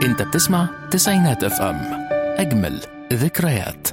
انت بتسمع تسعينات اف ام اجمل ذكريات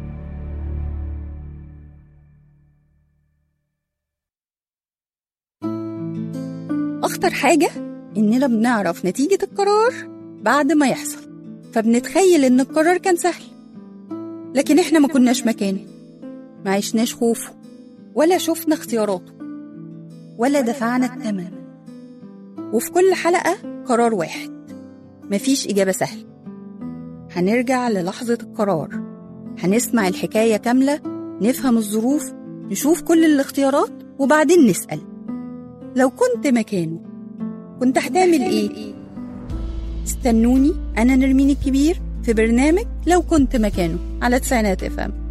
أخطر حاجة إننا بنعرف نتيجة القرار بعد ما يحصل فبنتخيل إن القرار كان سهل لكن إحنا ما كناش مكانه ما عشناش خوفه ولا شفنا اختياراته ولا دفعنا الثمن وفي كل حلقة قرار واحد مفيش إجابة سهلة هنرجع للحظة القرار هنسمع الحكاية كاملة نفهم الظروف نشوف كل الاختيارات وبعدين نسأل لو كنت مكانه كنت هتعمل ايه؟ استنوني أنا نرمين الكبير في برنامج لو كنت مكانه على تسعينات اف ام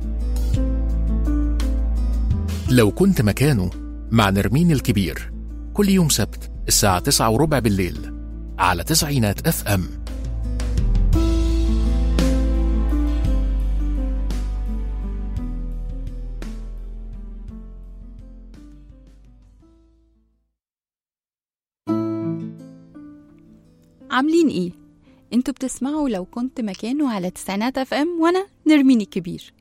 لو كنت مكانه مع نرمين الكبير كل يوم سبت الساعة تسعة وربع بالليل على تسعينات اف ام عاملين ايه؟ انتوا بتسمعوا لو كنت مكانه على تسعينات اف ام وانا نرمين الكبير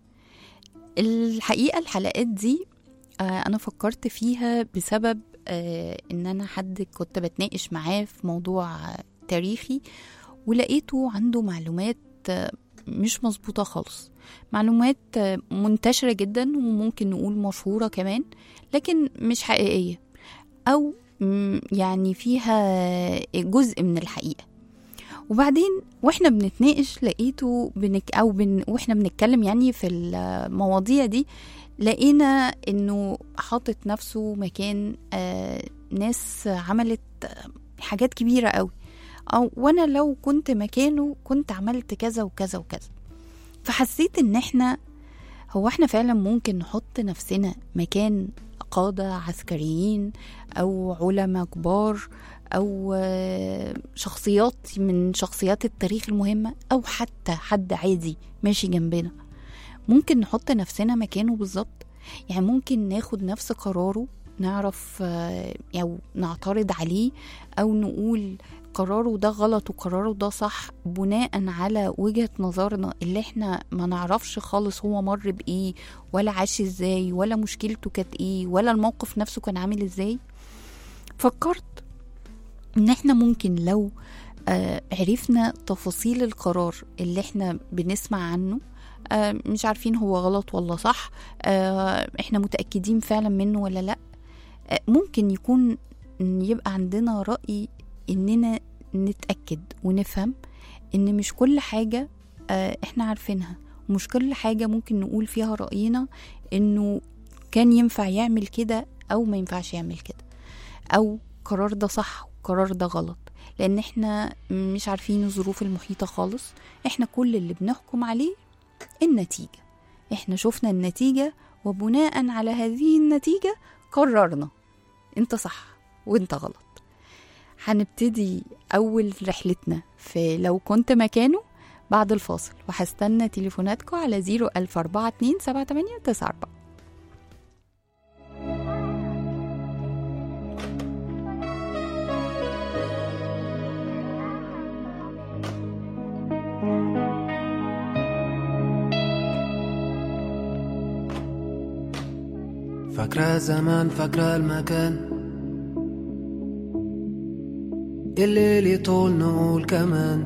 الحقيقة الحلقات دي آه، انا فكرت فيها بسبب آه، ان انا حد كنت بتناقش معاه في موضوع آه، تاريخي ولقيته عنده معلومات آه، مش مظبوطة خالص معلومات آه، منتشرة جدا وممكن نقول مشهورة كمان لكن مش حقيقية أو مم، يعني فيها جزء من الحقيقة وبعدين واحنا بنتناقش لقيته بنك او بن واحنا بنتكلم يعني في المواضيع دي لقينا انه حاطط نفسه مكان آه ناس عملت آه، حاجات كبيرة قوي او وانا لو كنت مكانه كنت عملت كذا وكذا وكذا فحسيت ان احنا هو احنا فعلا ممكن نحط نفسنا مكان قادة عسكريين أو علماء كبار أو آه، شخصيات من شخصيات التاريخ المهمة أو حتى حد عادي ماشي جنبنا ممكن نحط نفسنا مكانه بالظبط يعني ممكن ناخد نفس قراره نعرف آه، أو نعترض عليه أو نقول قراره ده غلط وقراره ده صح بناء على وجهة نظرنا اللي احنا ما نعرفش خالص هو مر بإيه ولا عاش ازاي ولا مشكلته كانت ايه ولا الموقف نفسه كان عامل ازاي فكرت ان احنا ممكن لو آه عرفنا تفاصيل القرار اللي احنا بنسمع عنه آه مش عارفين هو غلط ولا صح آه احنا متأكدين فعلا منه ولا لا آه ممكن يكون يبقى عندنا رأي اننا نتأكد ونفهم ان مش كل حاجة آه احنا عارفينها ومش كل حاجة ممكن نقول فيها رأينا انه كان ينفع يعمل كده او ما ينفعش يعمل كده او قرار ده صح وقرار ده غلط لان احنا مش عارفين الظروف المحيطة خالص احنا كل اللي بنحكم عليه النتيجة احنا شفنا النتيجة وبناء على هذه النتيجة قررنا انت صح وانت غلط هنبتدي أول رحلتنا في لو كنت مكانه بعد الفاصل وهستنى تليفوناتكم على 00442 7894 فاكرة زمان فاكرة المكان الليل يطول نقول كمان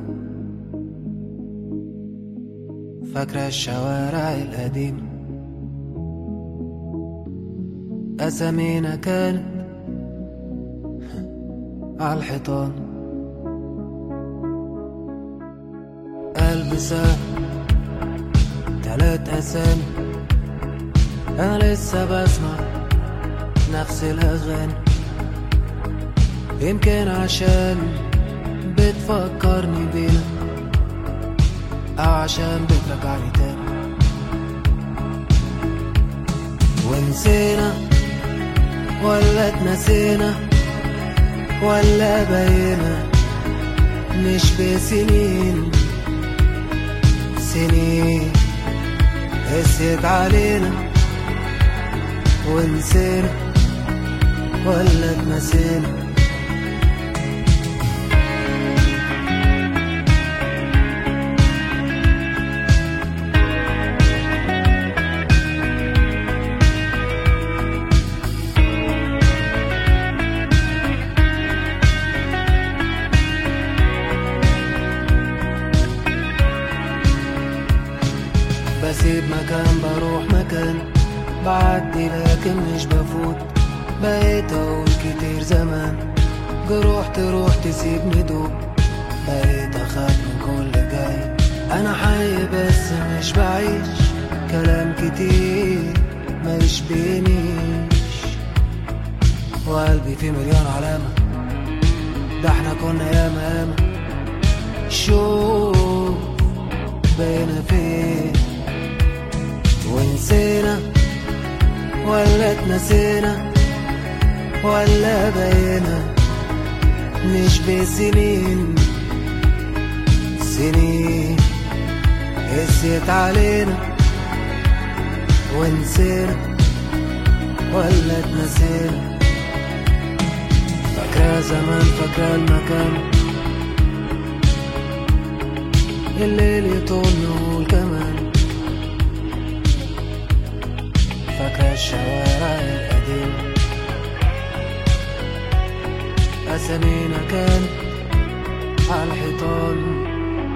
فاكرة الشوارع القديمة أسامينا كانت عالحيطان قلب ساب تلات أسامي أنا لسه بسمع نفس الأغاني يمكن عشان بتفكرني بينا أو عشان بترجعني تاني ونسينا ولا اتنسينا ولا بقينا مش بسنين سنين قست علينا ونسينا ولا اتنسينا لكن مش بفوت بقيت اقول كتير زمان جروح تروح تسيبني دوب بقيت اخاف من كل جاي انا حي بس مش بعيش كلام كتير ما يشبهنيش وقلبي فيه مليون علامة ده احنا كنا ياما ياما شوف بقينا فين ونسينا ولا اتنسينا ولا بقينا نشبه سنين سنين قسيت علينا ونسينا ولا اتنسينا فاكرة زمان فاكرة المكان الليل يطول نقول كمان فاكرة الشوارع القديمة أسامينا كانت على الحيطان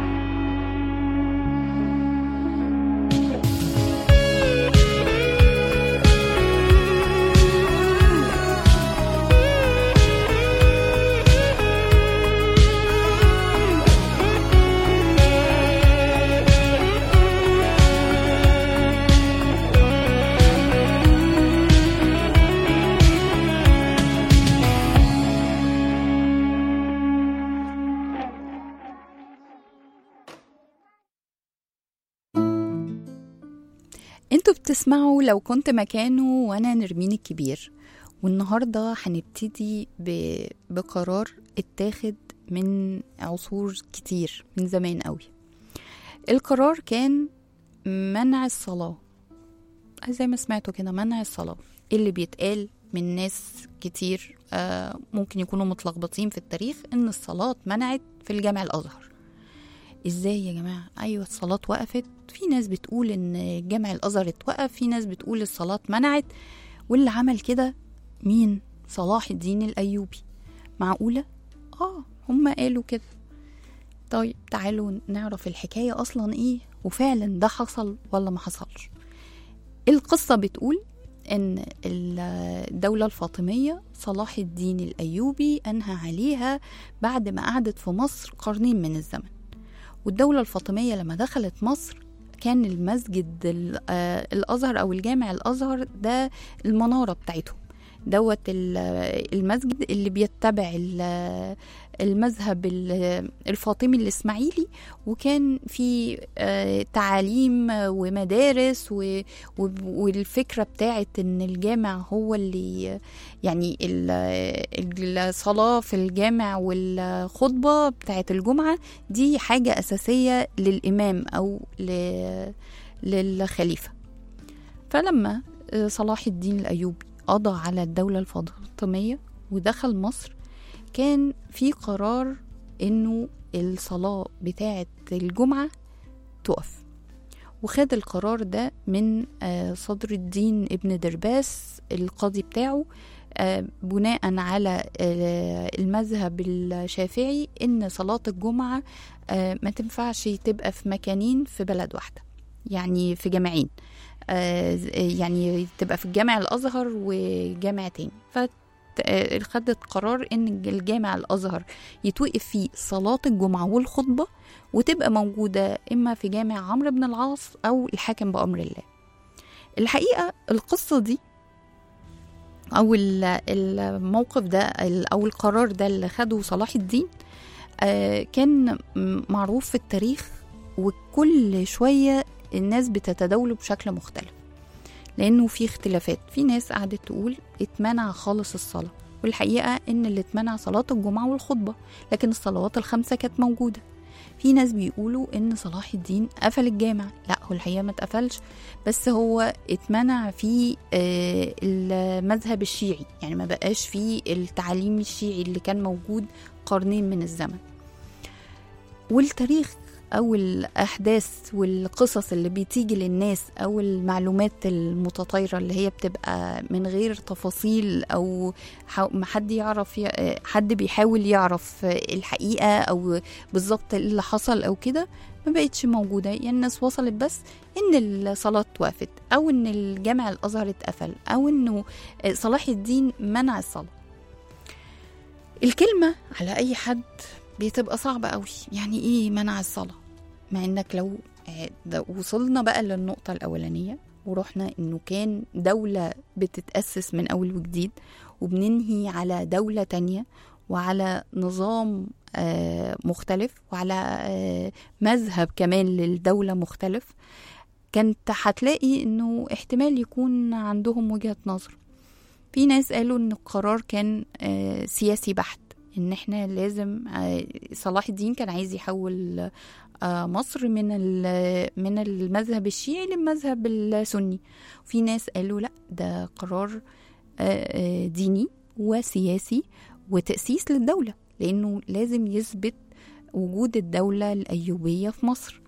انتوا بتسمعوا لو كنت مكانه وانا نرمين الكبير والنهاردة هنبتدي ب... بقرار اتاخد من عصور كتير من زمان قوي القرار كان منع الصلاة زي ما سمعتوا كده منع الصلاة اللي بيتقال من ناس كتير آه ممكن يكونوا متلخبطين في التاريخ ان الصلاة منعت في الجامع الازهر ازاي يا جماعة ايوه الصلاة وقفت في ناس بتقول ان جامع الازهر اتوقف في ناس بتقول الصلاة منعت واللي عمل كده مين صلاح الدين الايوبي معقولة اه هم قالوا كده طيب تعالوا نعرف الحكاية اصلا ايه وفعلا ده حصل ولا ما حصلش القصة بتقول ان الدولة الفاطمية صلاح الدين الايوبي انهى عليها بعد ما قعدت في مصر قرنين من الزمن والدولة الفاطمية لما دخلت مصر كان المسجد ال- آه، الأزهر أو الجامع الأزهر ده المنارة بتاعتهم دوت ال- المسجد اللي بيتبع ال- المذهب ال- الفاطمي الإسماعيلي وكان في آه، تعاليم ومدارس و- و- والفكرة بتاعت إن الجامع هو اللي يعني ال- الصلاة في الجامع والخطبة بتاعت الجمعة دي حاجة أساسية للإمام أو ل- للخليفة فلما آه، صلاح الدين الأيوبي قضى على الدولة الفاطمية ودخل مصر كان في قرار إنه الصلاة بتاعت الجمعة تقف وخد القرار ده من آه، صدر الدين ابن درباس القاضي بتاعه آه، بناء على آه، المذهب الشافعي ان صلاة الجمعة آه، ما تنفعش تبقى في مكانين في بلد واحدة يعني في جامعين آه، يعني تبقى في الجامع الازهر وجامع تاني فت آه، خدت قرار ان الجامع الازهر يتوقف فيه صلاة الجمعة والخطبة وتبقى موجودة اما في جامع عمرو بن العاص او الحاكم بامر الله الحقيقة القصة دي او ال- الموقف ده ال- او القرار ده اللي خده صلاح الدين آه، كان م- معروف في التاريخ وكل شوية الناس بتتداوله بشكل مختلف لأنه في اختلافات في ناس قعدت تقول اتمنع خالص الصلاة والحقيقة إن اللي اتمنع صلاة الجمعة والخطبة لكن الصلوات الخمسة كانت موجودة في ناس بيقولوا إن صلاح الدين قفل الجامع لا هو الحقيقة ما اتقفلش بس هو اتمنع في آه، المذهب الشيعي يعني ما بقاش فيه التعليم الشيعي اللي كان موجود قرنين من الزمن والتاريخ او الاحداث والقصص اللي بتيجي للناس او المعلومات المتطايره اللي هي بتبقى من غير تفاصيل او حا- ما حد يعرف ي- حد بيحاول يعرف الحقيقه او بالظبط إيه اللي حصل او كده ما بقتش موجودة يعني الناس وصلت بس إن الصلاة وقفت أو إن الجامع الأزهر اتقفل أو إنه صلاح الدين منع الصلاة الكلمة على أي حد بتبقى صعبة قوي يعني إيه منع الصلاة مع إنك لو آه، ده وصلنا بقى للنقطة الأولانية ورحنا إنه كان دولة بتتأسس من أول وجديد وبننهي على دولة تانية وعلى نظام آه، مختلف وعلى آه، مذهب كمان للدولة مختلف كانت هتلاقي إنه احتمال يكون عندهم وجهة نظر في ناس قالوا إن القرار كان آه، سياسي بحت إن إحنا لازم آه، صلاح الدين كان عايز يحول آه، مصر من ال- من المذهب الشيعي للمذهب السني في ناس قالوا لا ده قرار آه، آه، ديني وسياسي وتأسيس للدولة لأنه لازم يثبت وجود الدولة الأيوبية في مصر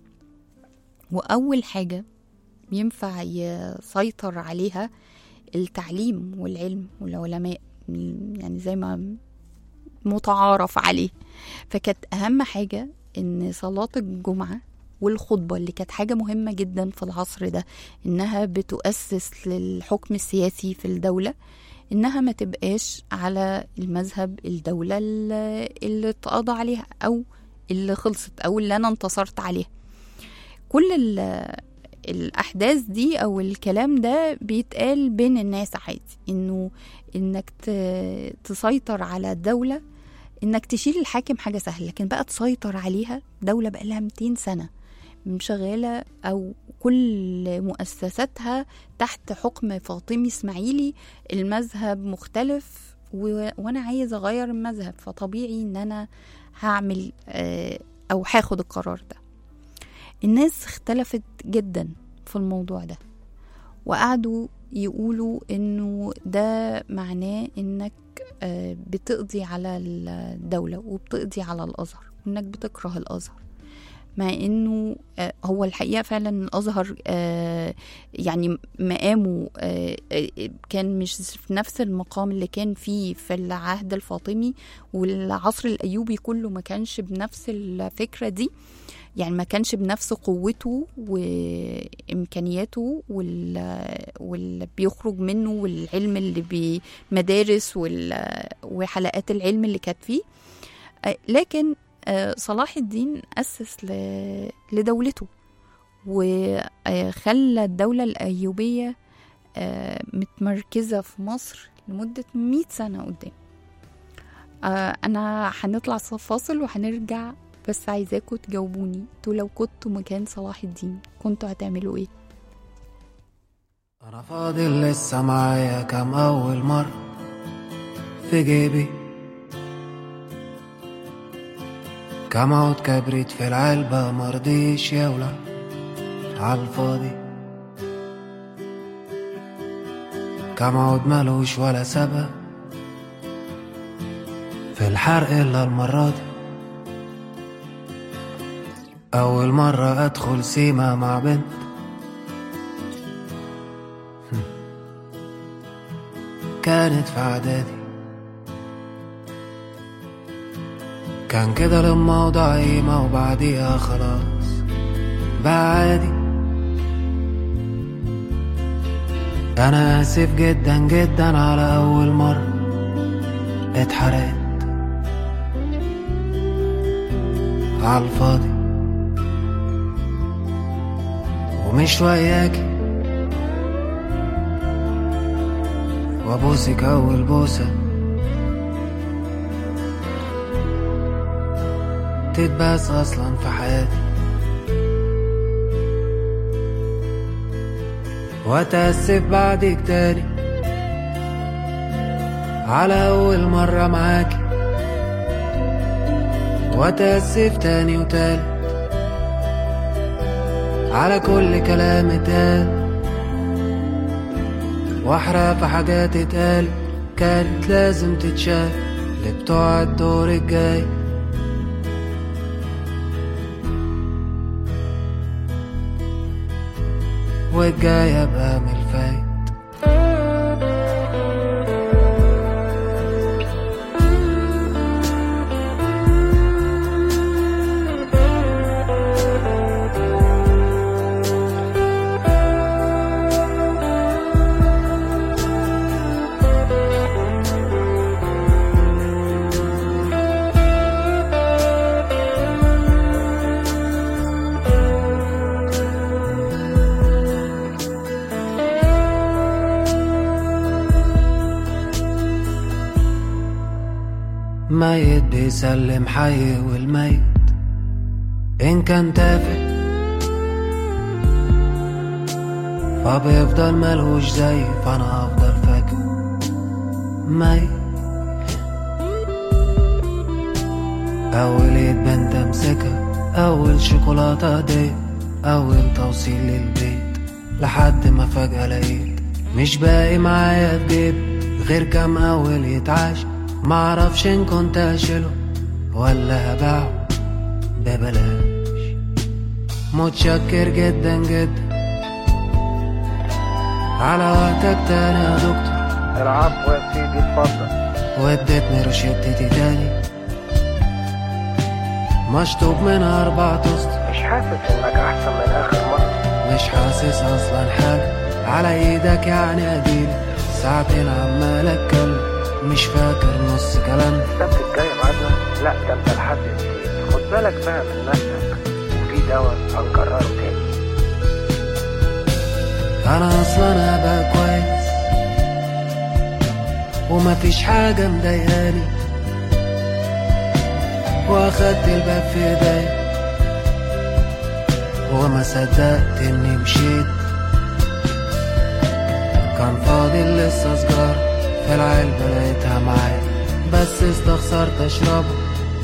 وأول حاجة ينفع يسيطر عليها التعليم والعلم والعلماء يعني زي ما متعارف عليه فكانت أهم حاجة إن صلاة الجمعة والخطبة اللي كانت حاجة مهمة جدا في العصر ده إنها بتؤسس للحكم السياسي في الدولة إنها ما تبقاش على المذهب الدولة اللي اللي اتقضى عليها أو اللي خلصت أو اللي أنا انتصرت عليها كل ال- الأحداث دي أو الكلام ده بيتقال بين الناس عادي إنه إنك ت- تسيطر على الدولة إنك تشيل الحاكم حاجة سهلة لكن بقى تسيطر عليها دولة بقى لها 200 سنة شغالة أو كل مؤسساتها تحت حكم فاطمي إسماعيلي المذهب مختلف و... وأنا عايز أغير المذهب فطبيعي إن أنا هعمل آه، أو هاخد القرار ده الناس اختلفت جدا في الموضوع ده وقعدوا يقولوا انه ده معناه انك آه، بتقضي على الدولة وبتقضي على الازهر وانك بتكره الازهر مع انه آه، هو الحقيقه فعلا الازهر آه، يعني مقامه آه، آه، كان مش في نفس المقام اللي كان فيه في العهد الفاطمي والعصر الايوبي كله ما كانش بنفس الفكره دي يعني ما كانش بنفس قوته وامكانياته وال- واللي بيخرج منه والعلم اللي بمدارس وال- وحلقات العلم اللي كانت فيه آه، لكن آه، صلاح الدين أسس ل- لدولته وخلى الدولة الأيوبية آه، متمركزة في مصر لمدة 100 سنة قدام آه، أنا هنطلع فاصل وهنرجع بس عايزاكم تجاوبوني انتوا لو كنتوا مكان صلاح الدين كنتوا هتعملوا ايه انا فاضل لسه معايا كام اول مرة في جيبي كام عود كبريت في العلبة مرضيش يولع عالفاضي كام عود ملوش ولا سبب في الحرق الا المرة دي أول مرة أدخل سيما مع بنت كانت في اعدادي كان كده لما ضعيمة وبعديها خلاص بقى عادي انا اسف جدا جدا على اول مرة اتحرقت عالفاضي ومش وياكي وابوسك اول بوسة تتباس اصلا في حياتي واتأسف بعدك تاني على اول مرة معاكي واتأسف تاني وتالت على كل كلام اتقال واحرق في حاجات اتقال كانت لازم تتشال لبتوع الدور الجاي والجاي ابقى من الفايت ميت بيسلم حي والميت إن كان تافه فبيفضل ملهوش زي فأنا هفضل فاكر ميت أول إيد بنت أمسكها أول شوكولاتة دي أول توصيل للبيت لحد ما فجأة لقيت مش باقي معايا في جيب غير كام أول يتعاش معرفش إن كنت أشيله ولا هباعه ببلاش متشكر جدا جدا على وقتك تاني يا دكتور العفو يا سيدي اتفضل ودتني روشتتي تاني مشطوب منها أربع تسطر مش حاسس انك احسن من اخر مرة مش حاسس اصلا حاجة على ايدك يعني اديلي ساعتين عمال اتكلم مش فاكر نص كلام السبت الجاي ميعادنا لا ده انت لحد نسيت خد بالك بقى من نفسك وفي دواء هنكرره تاني انا اصلا ابقى كويس ومفيش حاجة مضايقاني واخدت الباب في ايديا وما صدقت اني مشيت كان فاضل لسه سجارة في العلبة لقيتها معايا بس استخسرت اشربه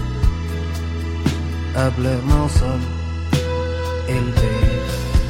قبل ما اوصل البيت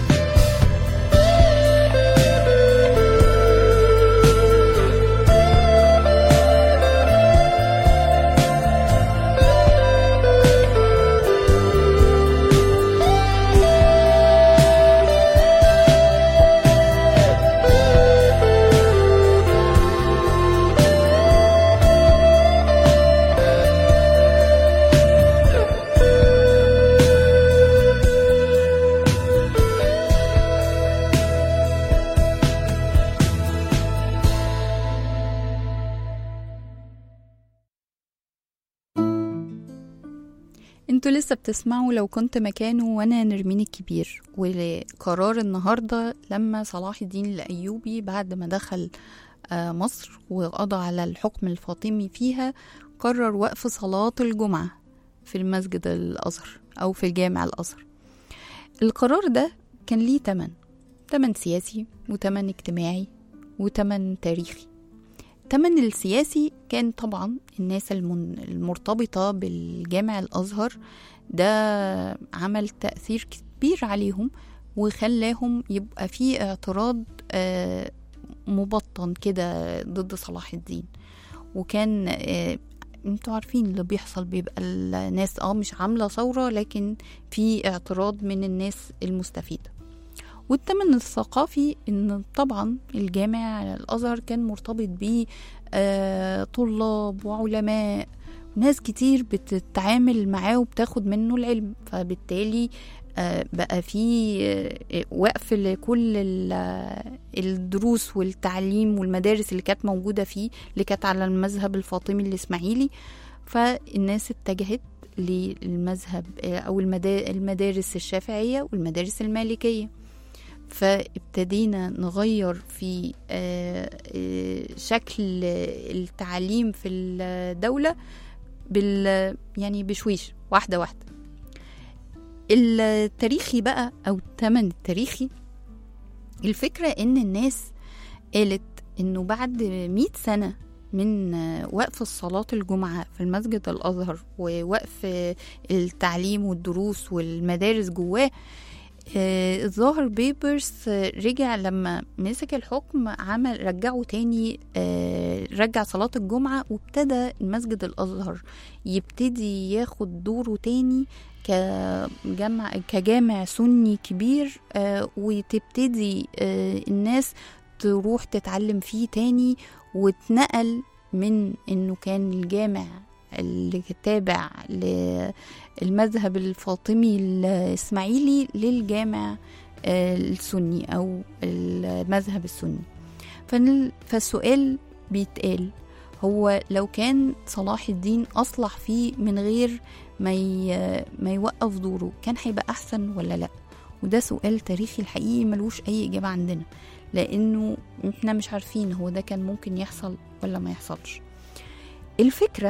انتوا لسه بتسمعوا لو كنت مكانه وانا نرمين الكبير وقرار النهارده لما صلاح الدين الايوبي بعد ما دخل آه، مصر وقضى على الحكم الفاطمي فيها قرر وقف صلاة الجمعة في المسجد الأزهر أو في الجامع الأزهر القرار ده كان ليه تمن تمن سياسي وتمن اجتماعي وتمن تاريخي التمن السياسي كان طبعا الناس المن- المرتبطة بالجامع الأزهر ده عمل تأثير كبير عليهم وخلاهم يبقى في اعتراض آه، مبطن كده ضد صلاح الدين وكان آه، انتوا عارفين اللي بيحصل بيبقى الناس اه مش عاملة ثورة لكن في اعتراض من الناس المستفيدة والتمن الثقافي ان طبعا الجامع الازهر كان مرتبط بيه آه، طلاب وعلماء ناس كتير بتتعامل معاه وبتاخد منه العلم فبالتالي آه، بقى في آه، وقف لكل ال- الدروس والتعليم والمدارس اللي كانت موجودة فيه اللي كانت على المذهب الفاطمي الإسماعيلي فالناس اتجهت للمذهب آه، أو المدا- المدارس الشافعية والمدارس المالكية فابتدينا نغير في آه، آه، شكل التعليم في الدولة بال يعني بشويش واحدة واحدة التاريخي بقى أو الثمن التاريخي الفكرة إن الناس قالت إنه بعد مئة سنة من آه، وقف الصلاة الجمعة في المسجد الأزهر ووقف آه، التعليم والدروس والمدارس جواه آه، الظاهر بيبرس آه، رجع لما مسك الحكم عمل رجعه تاني آه، رجع صلاة الجمعة وابتدى المسجد الأزهر يبتدي ياخد دوره تاني كجمع كجامع سني كبير آه، وتبتدي آه، الناس تروح تتعلم فيه تاني واتنقل من انه كان الجامع اللي تابع للمذهب الفاطمي الإسماعيلي للجامع آه، السني أو المذهب السني فال- فالسؤال بيتقال هو لو كان صلاح الدين أصلح فيه من غير ما ي- ما يوقف دوره كان هيبقى أحسن ولا لأ وده سؤال تاريخي الحقيقي ملوش أي إجابة عندنا لأنه إحنا مش عارفين هو ده كان ممكن يحصل ولا ما يحصلش الفكرة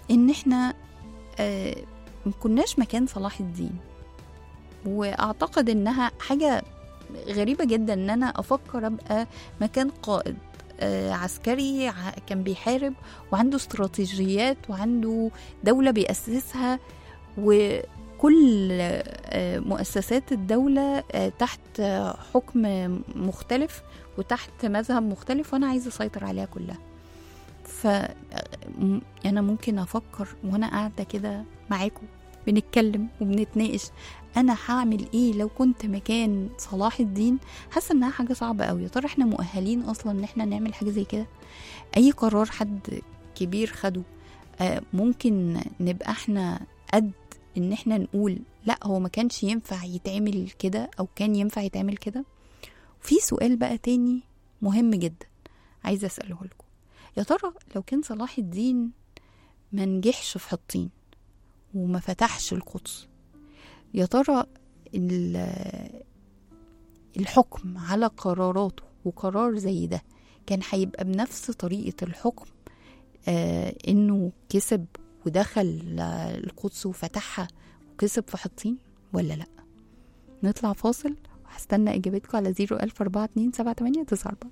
ان احنا آه مكناش مكان صلاح الدين واعتقد انها حاجة غريبة جدا ان انا افكر ابقى مكان قائد آه عسكري ع- كان بيحارب وعنده استراتيجيات وعنده دولة بيأسسها وكل آه، مؤسسات الدولة آه، تحت آه، حكم مختلف وتحت مذهب مختلف وأنا عايزة أسيطر عليها كلها ف م- أنا ممكن أفكر وأنا قاعدة كده معاكم بنتكلم وبنتناقش أنا هعمل إيه لو كنت مكان صلاح الدين حاسة إنها حاجة صعبة أوي يا ترى إحنا مؤهلين أصلا إن إحنا نعمل حاجة زي كده أي قرار حد كبير خده آه، ممكن نبقى إحنا قد إن إحنا نقول لا هو ما كانش ينفع يتعمل كده أو كان ينفع يتعمل كده في سؤال بقى تاني مهم جدا عايزة أسأله لكم يا ترى لو كان صلاح الدين ما نجحش في حطين وما فتحش القدس يا ترى ال- الحكم على قراراته وقرار زي ده كان هيبقى بنفس طريقة الحكم آه انه كسب ودخل آه، القدس وفتحها وكسب في حطين ولا لا نطلع فاصل وهستنى اجابتكم على 01042 7894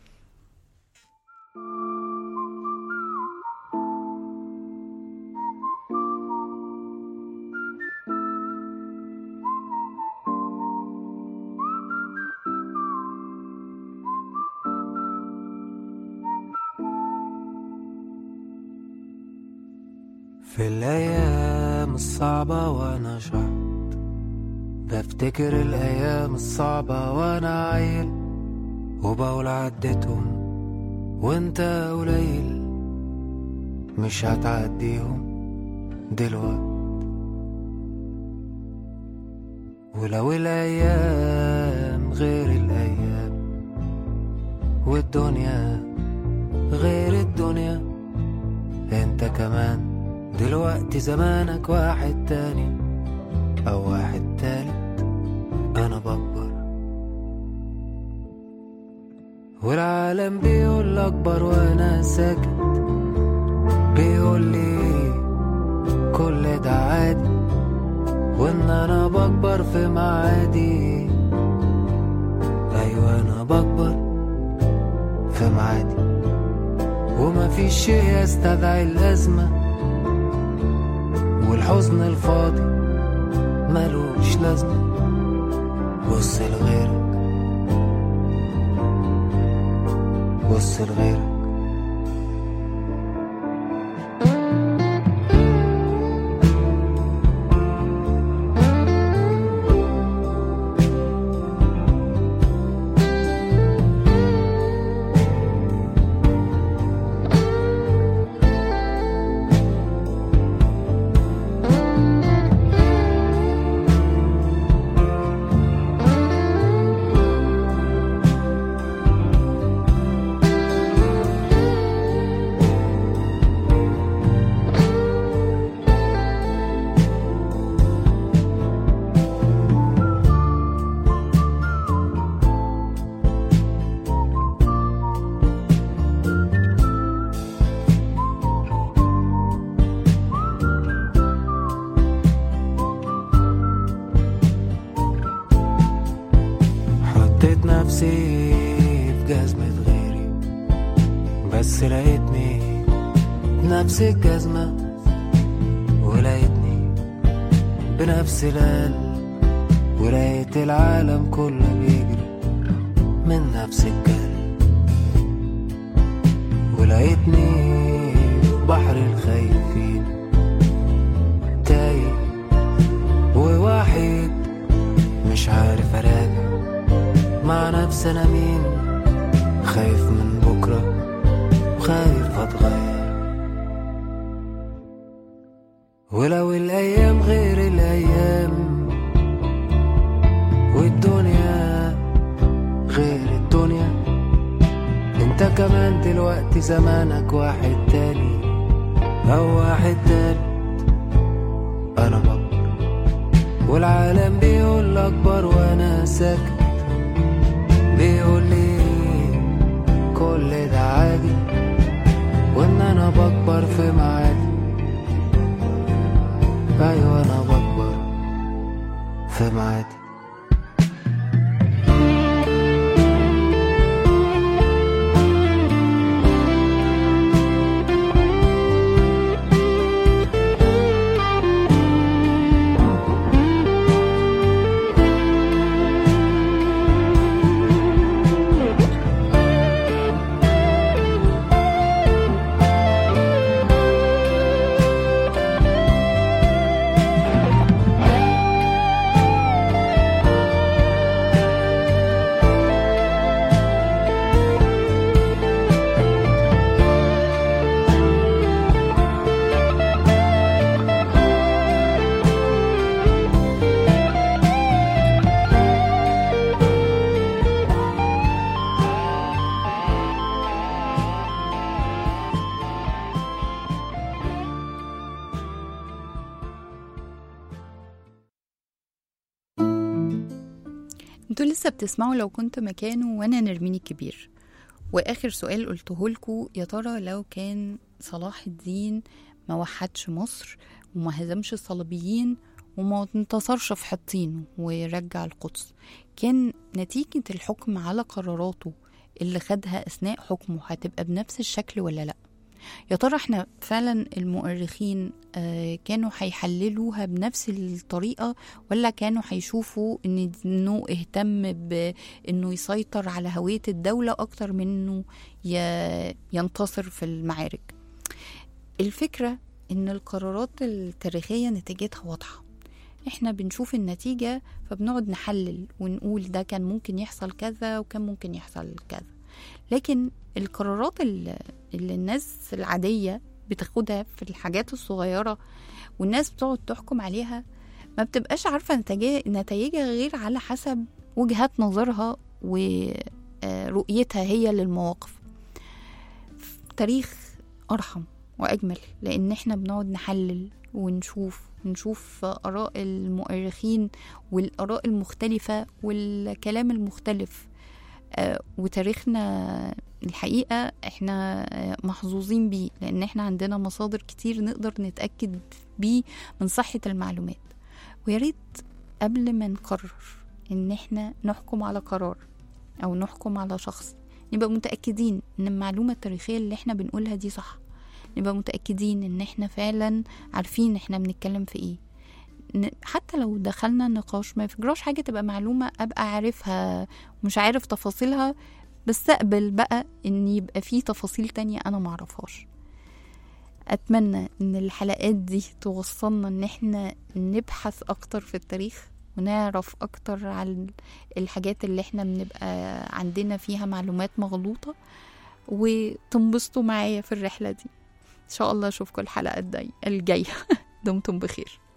في الأيام الصعبة وأنا شحط بفتكر الأيام الصعبة وأنا عيل وبقول عديتهم وأنت قليل مش هتعديهم دلوقت ولو الأيام غير الأيام والدنيا غير الدنيا انت كمان دلوقتي زمانك واحد تاني او واحد تالت انا بكبر والعالم بيقول اكبر وانا ساكت بيقول لي كل ده عادي وان انا بكبر في معادي ايوه انا بكبر في معادي وما في شيء يستدعي الأزمة والحزن الفاضي ملوش لازمة بص لغيرك بص لغيرك حطيت نفسي في جزمة غيري بس لقيتني بنفس الجزمة ولقيتني بنفس القلب ولقيت العالم كله بيجري من نفس القلب ولقيتني في بحر الخايفين تايه ووحيد مش عارف اراجع مع نفسي انا مين خايف من بكره وخايف اتغير ولو الايام غير الايام والدنيا غير الدنيا انت كمان دلوقتي زمانك واحد تاني او واحد تالت انا بكبر والعالم بيقول اكبر وانا ساكت بيقول لي كل ده عادي وان انا بكبر في معادي في ميعادي انتوا لسه بتسمعوا لو كنت مكانه وانا نرمين الكبير واخر سؤال قلته لكم يا ترى لو كان صلاح الدين ما وحدش مصر وما هزمش الصليبيين وما انتصرش في حطين ورجع القدس كان نتيجة الحكم على قراراته اللي خدها أثناء حكمه هتبقى بنفس الشكل ولا لأ يا ترى احنا فعلا المؤرخين آه، كانوا هيحللوها بنفس الطريقة ولا كانوا هيشوفوا ان انه اهتم بانه يسيطر على هوية الدولة اكتر من انه ي- ينتصر في المعارك الفكرة ان القرارات التاريخية نتيجتها واضحة احنا بنشوف النتيجة فبنقعد نحلل ونقول ده كان ممكن يحصل كذا وكان ممكن يحصل كذا لكن القرارات اللي اللي الناس العادية بتاخدها في الحاجات الصغيرة والناس بتقعد تحكم عليها ما بتبقاش عارفة نتاجي- نتائجها غير على حسب وجهات نظرها ورؤيتها هي للمواقف تاريخ أرحم وأجمل لأن احنا بنقعد نحلل ونشوف نشوف آراء المؤرخين والآراء المختلفة والكلام المختلف آه، وتاريخنا الحقيقة احنا آه، محظوظين بيه لأن احنا عندنا مصادر كتير نقدر نتأكد بيه من صحة المعلومات وياريت قبل ما نقرر ان احنا نحكم على قرار او نحكم على شخص نبقى متأكدين ان المعلومة التاريخية اللي احنا بنقولها دي صح نبقى متأكدين ان احنا فعلا عارفين احنا بنتكلم في ايه ن- حتى لو دخلنا نقاش ما يفجراش حاجة تبقى معلومة أبقى عارفها مش عارف تفاصيلها بس أقبل بقى إن يبقى في تفاصيل تانية أنا معرفهاش أتمنى إن الحلقات دي توصلنا إن إحنا نبحث أكتر في التاريخ ونعرف أكتر عن الحاجات اللي إحنا بنبقى عندنا فيها معلومات مغلوطة وتنبسطوا معايا في الرحلة دي إن شاء الله أشوفكم الحلقة الجاية دمتم بخير